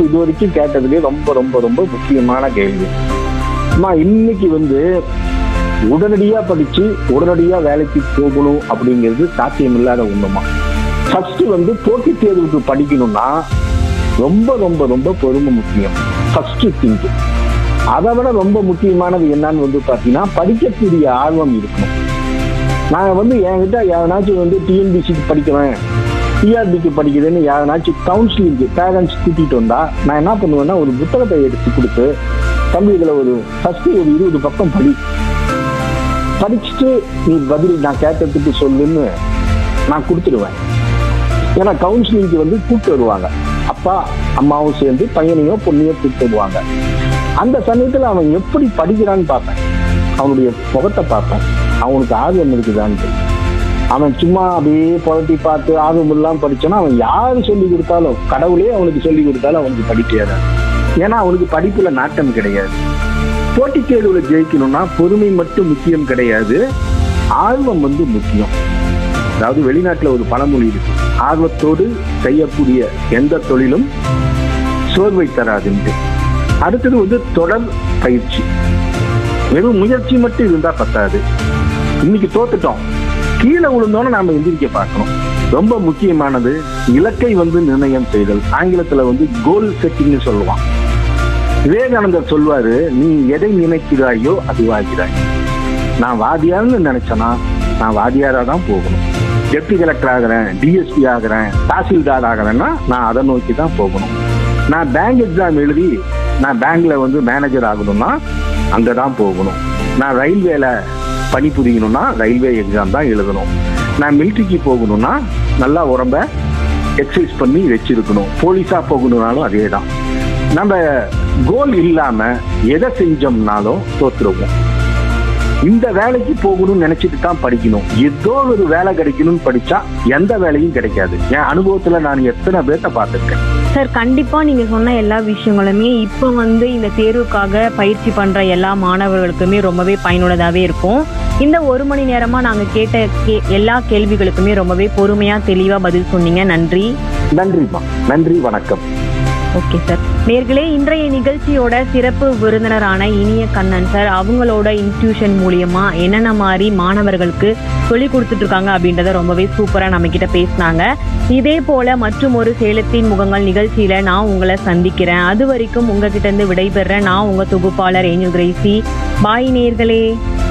இப்ப இது வரைக்கும் கேட்டதுலயே ரொம்ப ரொம்ப ரொம்ப முக்கியமான கேள்வி அம்மா இன்னைக்கு வந்து உடனடியா படிச்சு உடனடியா வேலைக்கு போகணும் அப்படிங்கிறது சாத்தியமில்லாத ஒண்ணுமா ஃபர்ஸ்ட் வந்து போட்டித் தேர்வுக்கு படிக்கணும்னா ரொம்ப ரொம்ப ரொம்ப பொறுமை முக்கியம் ஃபர்ஸ்ட் திங்க் அதை விட ரொம்ப முக்கியமானது என்னன்னு வந்து பாத்தீங்கன்னா படிக்கக்கூடிய ஆர்வம் இருக்கணும் நான் வந்து என்கிட்ட யாருனாச்சும் வந்து டிஎன்பிசிக்கு படிக்கிறேன் டிஆர்பிக்கு படிக்கிறேன்னு யாருனாச்சும் கவுன்சிலிங்க்கு பேரண்ட்ஸ் கூட்டிட்டு வந்தா நான் என்ன பண்ணுவேன்னா ஒரு புத்தகத்தை எடுத்து கொடுத்து தம்பி இதுல ஒரு ஃபர்ஸ்ட் ஒரு இருபது பக்கம் படி படிச்சுட்டு நீ பதில் நான் கேட்டதுக்கு சொல்லுன்னு நான் கொடுத்துடுவேன் ஏன்னா கவுன்சிலிங்க்கு வந்து கூப்பிட்டு வருவாங்க அப்பா அம்மாவும் சேர்ந்து பையனையோ பொண்ணையோ கூப்பிட்டு வருவாங்க அந்த சமயத்துல அவன் எப்படி படிக்கிறான்னு பார்ப்பேன் அவனுடைய முகத்தை பார்ப்பேன் அவனுக்கு ஆர்வம் இருக்குதான்ட்டு அவன் சும்மா அப்படியே புரட்டி பார்த்து ஆர்வம் இல்லாம படிச்சானா அவன் யாரு சொல்லி கொடுத்தாலும் கடவுளே அவனுக்கு சொல்லி கொடுத்தாலும் அவனுக்கு படிக்காது ஏன்னா அவனுக்கு படிப்புல நாட்டம் கிடையாது போட்டித் தேர்வுல ஜெயிக்கணும்னா பொறுமை மட்டும் முக்கியம் கிடையாது ஆர்வம் வந்து முக்கியம் அதாவது வெளிநாட்டுல ஒரு பழமொழி இருக்கு ஆர்வத்தோடு செய்யக்கூடிய எந்த தொழிலும் சோர்வை தராதுன்ட்டு அடுத்தது வந்து தொடர் பயிற்சி வெறும் முயற்சி மட்டும் இருந்தா பத்தாது இன்னைக்கு தோத்துட்டோம் கீழே விழுந்தோன்னு நாம எந்திரிக்க பார்க்கணும் ரொம்ப முக்கியமானது இலக்கை வந்து நிர்ணயம் செய்தல் ஆங்கிலத்துல வந்து கோல் செட்டிங்னு சொல்லுவான் விவேகானந்தர் சொல்வாரு நீ எதை நினைக்கிறாயோ அதுவாகிறாய் நான் வாதியார்னு நினைச்சேனா நான் வாதியாரா தான் போகணும் டெப்டி கலெக்டர் ஆகிறேன் டிஎஸ்பி ஆகிறேன் தாசில்தார் ஆகிறேன்னா நான் அதை நோக்கி தான் போகணும் நான் பேங்க் எக்ஸாம் எழுதி நான் பேங்க்ல வந்து மேனேஜர் ஆகணும்னா அங்கே தான் போகணும் நான் ரயில்வேல பணிபுரியணும்னா ரயில்வே எக்ஸாம் தான் எழுதணும் நான் மிலிட்ரிக்கு போகணும்னா நல்லா உடம்ப எக்ஸசைஸ் பண்ணி வச்சிருக்கணும் போலீஸா போகணும்னாலும் அதே தான் நம்ம கோல் இல்லாம எதை செஞ்சோம்னாலும் தோத்துருவோம் இந்த வேலைக்கு போகணும்னு நினைச்சிட்டு தான் படிக்கணும் ஏதோ ஒரு வேலை கிடைக்கணும்னு படிச்சா எந்த வேலையும் கிடைக்காது என் அனுபவத்துல நான் எத்தனை பேர்த்த பார்த்திருக்கேன் சார் கண்டிப்பா நீங்க சொன்ன எல்லா விஷயங்களுமே இப்போ வந்து இந்த தேர்வுக்காக பயிற்சி பண்ற எல்லா மாணவர்களுக்குமே ரொம்பவே பயனுள்ளதாவே இருக்கும் இந்த ஒரு மணி நேரமா நாங்க கேட்ட கே- எல்லா கேள்விகளுக்குமே ரொம்பவே பொறுமையா தெளிவா பதில் சொன்னீங்க நன்றி நன்றிம்மா நன்றி வணக்கம் ஓகே சார் நேர்களே இன்றைய நிகழ்ச்சியோட சிறப்பு விருந்தினரான இனிய கண்ணன் சார் அவங்களோட இன்ஸ்டிடியூஷன் மூலியமா என்னென்ன மாதிரி மாணவர்களுக்கு சொல்லி கொடுத்துட்டு இருக்காங்க அப்படின்றத ரொம்பவே சூப்பரா நம்ம கிட்ட பேசினாங்க இதே போல மற்றும் ஒரு சேலத்தின் முகங்கள் நிகழ்ச்சியில நான் உங்களை சந்திக்கிறேன் அது வரைக்கும் உங்ககிட்ட இருந்து விடைபெற நான் உங்க தொகுப்பாளர் ஏஞ்சல் கிரேசி பாய் நேர்களே